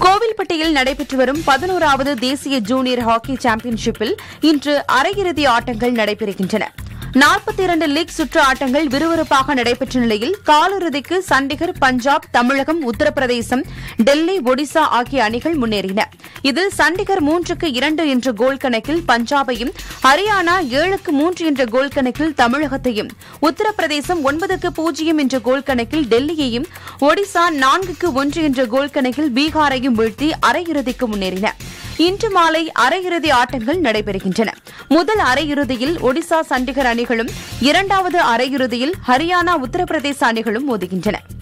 கோவில்பட்டியில் நடைபெற்று வரும் பதினோராவது தேசிய ஜூனியர் ஹாக்கி சாம்பியன்ஷிப்பில் இன்று அரையிறுதி ஆட்டங்கள் நடைபெறுகின்றன நாற்பத்தி இரண்டு லீக் சுற்று ஆட்டங்கள் விறுவிறுப்பாக நடைபெற்ற நிலையில் காலிறுதிக்கு சண்டிகர் பஞ்சாப் தமிழகம் உத்தரப்பிரதேசம் டெல்லி ஒடிசா ஆகிய அணிகள் முன்னேறின இதில் சண்டிகர் மூன்றுக்கு இரண்டு என்ற கோல் கணக்கில் பஞ்சாபையும் ஹரியானா ஏழுக்கு மூன்று என்ற கோல் கணக்கில் தமிழகத்தையும் உத்தரப்பிரதேசம் ஒன்பதுக்கு பூஜ்ஜியம் என்ற கோல் கணக்கில் டெல்லியையும் ஒடிசா நான்குக்கு ஒன்று என்ற கோல் கணக்கில் பீகாரையும் வீழ்த்தி அரையிறுதிக்கு முன்னேறின இன்று மாலை அரையிறுதி ஆட்டங்கள் நடைபெறுகின்றன முதல் அரையிறுதியில் ஒடிசா சண்டிகர் அணிகளும் இரண்டாவது அரையிறுதியில் ஹரியானா உத்தரப்பிரதேச அணிகளும் மோதுகின்றன